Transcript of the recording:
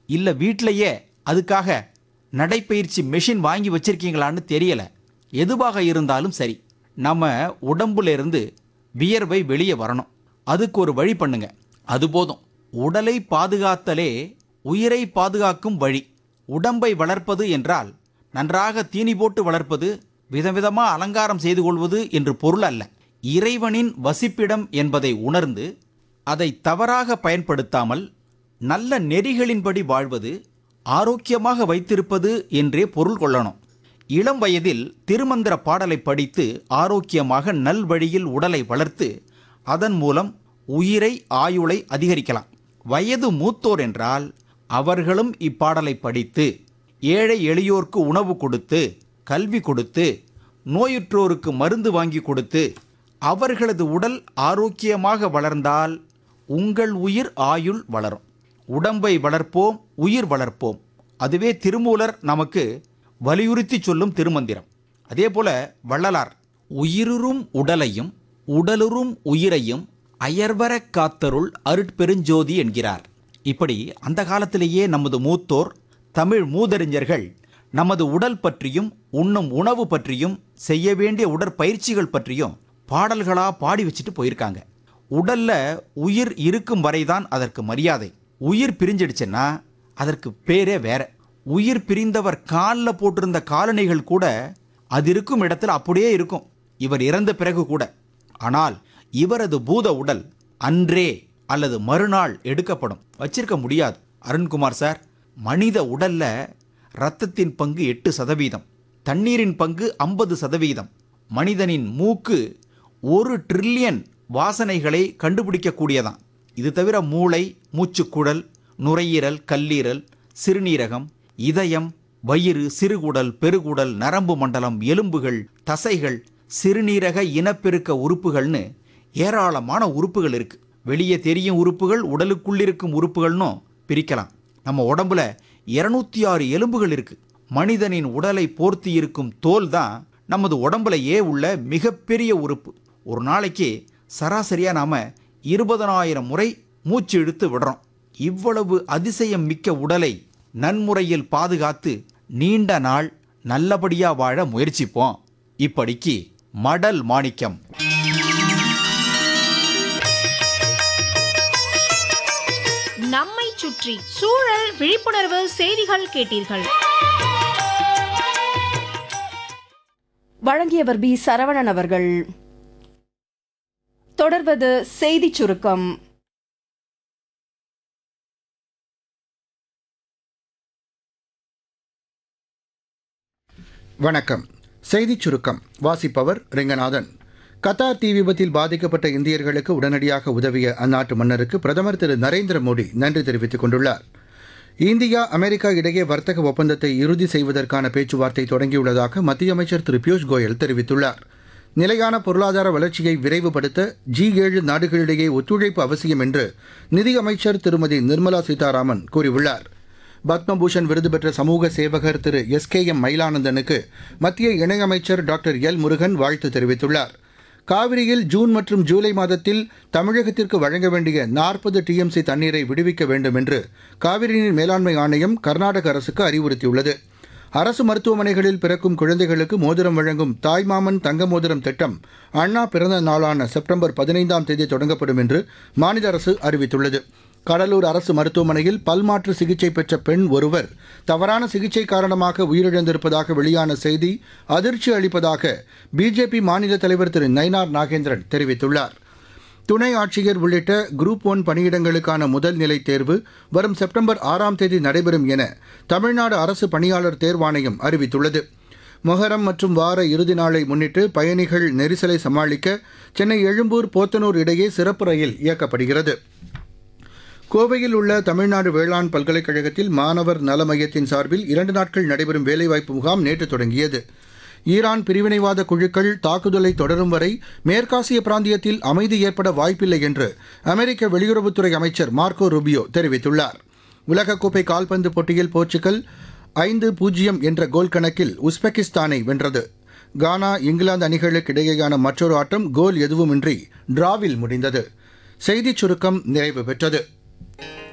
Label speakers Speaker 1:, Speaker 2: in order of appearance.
Speaker 1: இல்லை வீட்டிலேயே அதுக்காக நடைப்பயிற்சி மெஷின் வாங்கி வச்சிருக்கீங்களான்னு தெரியல எதுவாக இருந்தாலும் சரி நம்ம உடம்புல இருந்து வியர்வை வெளியே வரணும் அதுக்கு ஒரு வழி பண்ணுங்க அது போதும் உடலை பாதுகாத்தலே உயிரை பாதுகாக்கும் வழி உடம்பை வளர்ப்பது என்றால் நன்றாக தீனி போட்டு வளர்ப்பது விதவிதமா அலங்காரம் செய்து கொள்வது என்று பொருள் அல்ல இறைவனின் வசிப்பிடம் என்பதை உணர்ந்து அதை தவறாக பயன்படுத்தாமல் நல்ல நெறிகளின்படி வாழ்வது ஆரோக்கியமாக வைத்திருப்பது என்றே பொருள் கொள்ளணும் இளம் வயதில் திருமந்திர பாடலை படித்து ஆரோக்கியமாக நல்வழியில் உடலை வளர்த்து அதன் மூலம் உயிரை ஆயுளை அதிகரிக்கலாம் வயது மூத்தோர் என்றால் அவர்களும் இப்பாடலை படித்து ஏழை எளியோர்க்கு உணவு கொடுத்து கல்வி கொடுத்து நோயுற்றோருக்கு மருந்து வாங்கி கொடுத்து அவர்களது உடல் ஆரோக்கியமாக வளர்ந்தால் உங்கள் உயிர் ஆயுள் வளரும் உடம்பை வளர்ப்போம் உயிர் வளர்ப்போம் அதுவே திருமூலர் நமக்கு வலியுறுத்தி சொல்லும் திருமந்திரம் அதே போல வள்ளலார் உயிருறும் உடலையும் உடலுறும் உயிரையும் அயர்வரக் காத்தருள் அருட்பெருஞ்சோதி என்கிறார் இப்படி அந்த காலத்திலேயே நமது மூத்தோர் தமிழ் மூதறிஞர்கள் நமது உடல் பற்றியும் உண்ணும் உணவு பற்றியும் செய்ய வேண்டிய உடற்பயிற்சிகள் பற்றியும் பாடல்களா பாடி வச்சுட்டு போயிருக்காங்க உடல்ல உயிர் இருக்கும் வரைதான் அதற்கு மரியாதை உயிர் பிரிஞ்சிடுச்சுன்னா அதற்கு பேரே வேற உயிர் பிரிந்தவர் காலில் போட்டிருந்த காலணிகள் கூட அது இருக்கும் இடத்துல அப்படியே இருக்கும் இவர் இறந்த பிறகு கூட ஆனால் இவரது பூத உடல் அன்றே அல்லது மறுநாள் எடுக்கப்படும் வச்சிருக்க முடியாது அருண்குமார் சார் மனித உடல்ல இரத்தத்தின் பங்கு எட்டு சதவீதம் தண்ணீரின் பங்கு ஐம்பது சதவீதம் மனிதனின் மூக்கு ஒரு ட்ரில்லியன் வாசனைகளை கண்டுபிடிக்கக்கூடியதான் இது தவிர மூளை மூச்சுக்குழல் நுரையீரல் கல்லீரல் சிறுநீரகம் இதயம் வயிறு சிறுகுடல் பெருகுடல் நரம்பு மண்டலம் எலும்புகள் தசைகள் சிறுநீரக இனப்பெருக்க உறுப்புகள்னு ஏராளமான உறுப்புகள் இருக்கு வெளியே தெரியும் உறுப்புகள் உடலுக்குள்ளிருக்கும் உறுப்புகள்னும் பிரிக்கலாம் நம்ம உடம்புல இருநூத்தி ஆறு எலும்புகள் இருக்கு மனிதனின் உடலை போர்த்தி இருக்கும் தோல் தான் நமது உடம்புலயே உள்ள மிகப்பெரிய உறுப்பு ஒரு நாளைக்கு சராசரியா நாம இருபதனாயிரம் முறை மூச்சு இழுத்து விடுறோம் இவ்வளவு அதிசயம் மிக்க உடலை நன்முறையில் பாதுகாத்து நீண்ட நாள் நல்லபடியா வாழ முயற்சிப்போம் இப்படிக்கு மடல் மாணிக்கம்
Speaker 2: நம்மை சுற்றி சூழல் விழிப்புணர்வு செய்திகள் கேட்டீர்கள்
Speaker 3: வழங்கியவர் பி சரவணன் அவர்கள் தொடர்வது செய்திச் சுருக்கம்
Speaker 4: வணக்கம் செய்திச் சுருக்கம் வாசிப்பவர் ரெங்கநாதன் கத்தார் தீ விபத்தில் பாதிக்கப்பட்ட இந்தியர்களுக்கு உடனடியாக உதவிய அந்நாட்டு மன்னருக்கு பிரதமர் திரு நரேந்திர மோடி நன்றி தெரிவித்துக் கொண்டுள்ளார் இந்தியா அமெரிக்கா இடையே வர்த்தக ஒப்பந்தத்தை இறுதி செய்வதற்கான பேச்சுவார்த்தை தொடங்கியுள்ளதாக மத்திய அமைச்சர் திரு பியூஷ் கோயல் தெரிவித்துள்ளார் நிலையான பொருளாதார வளர்ச்சியை விரைவுபடுத்த ஜி ஏழு நாடுகளிடையே ஒத்துழைப்பு அவசியம் என்று நிதியமைச்சர் திருமதி நிர்மலா சீதாராமன் கூறியுள்ளார் பத்மபூஷன் விருது பெற்ற சமூக சேவகர் திரு எஸ் கே எம் மயிலானந்தனுக்கு மத்திய இணையமைச்சர் டாக்டர் எல் முருகன் வாழ்த்து தெரிவித்துள்ளார் காவிரியில் ஜூன் மற்றும் ஜூலை மாதத்தில் தமிழகத்திற்கு வழங்க வேண்டிய நாற்பது டிஎம்சி தண்ணீரை விடுவிக்க வேண்டும் என்று காவிரி நீர் மேலாண்மை ஆணையம் கர்நாடக அரசுக்கு அறிவுறுத்தியுள்ளது அரசு மருத்துவமனைகளில் பிறக்கும் குழந்தைகளுக்கு மோதிரம் வழங்கும் தாய்மாமன் தங்க மோதிரம் திட்டம் அண்ணா பிறந்த நாளான செப்டம்பர் பதினைந்தாம் தேதி தொடங்கப்படும் என்று மாநில அரசு அறிவித்துள்ளது கடலூர் அரசு மருத்துவமனையில் பல்மாற்று சிகிச்சை பெற்ற பெண் ஒருவர் தவறான சிகிச்சை காரணமாக உயிரிழந்திருப்பதாக வெளியான செய்தி அதிர்ச்சி அளிப்பதாக பிஜேபி மாநில தலைவர் திரு நயினார் நாகேந்திரன் தெரிவித்துள்ளார் துணை ஆட்சியர் உள்ளிட்ட குரூப் ஒன் பணியிடங்களுக்கான முதல் நிலை தேர்வு வரும் செப்டம்பர் ஆறாம் தேதி நடைபெறும் என தமிழ்நாடு அரசு பணியாளர் தேர்வாணையம் அறிவித்துள்ளது மொஹரம் மற்றும் வார இறுதி நாளை முன்னிட்டு பயணிகள் நெரிசலை சமாளிக்க சென்னை எழும்பூர் போத்தனூர் இடையே சிறப்பு ரயில் இயக்கப்படுகிறது கோவையில் உள்ள தமிழ்நாடு வேளாண் பல்கலைக்கழகத்தில் மாணவர் நல மையத்தின் சார்பில் இரண்டு நாட்கள் நடைபெறும் வேலைவாய்ப்பு முகாம் நேற்று தொடங்கியது ஈரான் பிரிவினைவாத குழுக்கள் தாக்குதலை தொடரும் வரை மேற்காசிய பிராந்தியத்தில் அமைதி ஏற்பட வாய்ப்பில்லை என்று அமெரிக்க வெளியுறவுத்துறை அமைச்சர் மார்க்கோ ரூபியோ தெரிவித்துள்ளார் உலகக்கோப்பை கால்பந்து போட்டியில் போர்ச்சுகல் ஐந்து பூஜ்ஜியம் என்ற கோல் கணக்கில் உஸ்பெகிஸ்தானை வென்றது கானா இங்கிலாந்து அணிகளுக்கு இடையேயான மற்றொரு ஆட்டம் கோல் எதுவுமின்றி டிராவில் முடிந்தது செய்திச் சுருக்கம் நிறைவு பெற்றது